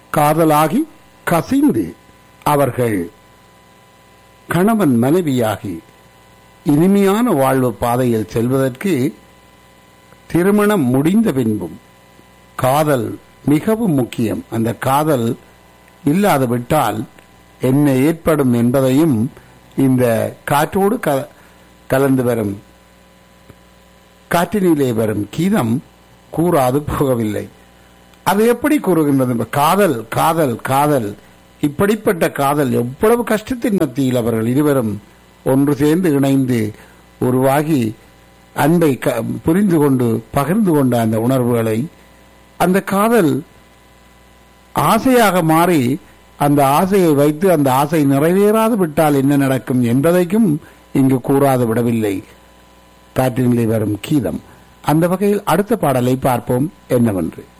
காதலாகி கசிந்து அவர்கள் கணவன் மனைவியாகி இனிமையான வாழ்வு பாதையில் செல்வதற்கு திருமணம் முடிந்த பின்பும் காதல் மிகவும் முக்கியம் அந்த காதல் இல்லாது விட்டால் என்ன ஏற்படும் என்பதையும் இந்த காற்றோடு க- கலந்து வரும் காற்றினிலே வரும் கீதம் கூறாது போகவில்லை அது எப்படி கூறுகின்றது காதல் காதல் காதல் இப்படிப்பட்ட காதல் எவ்வளவு கஷ்டத்தின் மத்தியில் அவர்கள் இருவரும் ஒன்று சேர்ந்து இணைந்து உருவாகி அன்பை க- புரிந்து கொண்டு பகிர்ந்து கொண்ட அந்த உணர்வுகளை அந்த காதல் ஆசையாக மாறி அந்த ஆசையை வைத்து அந்த ஆசை நிறைவேறாது விட்டால் என்ன நடக்கும் என்பதையும் இங்கு கூறாது விடவில்லை காற்றினிலே வரும் கீதம் அந்த வகையில் அடுத்த பாடலை பார்ப்போம் என்னவென்று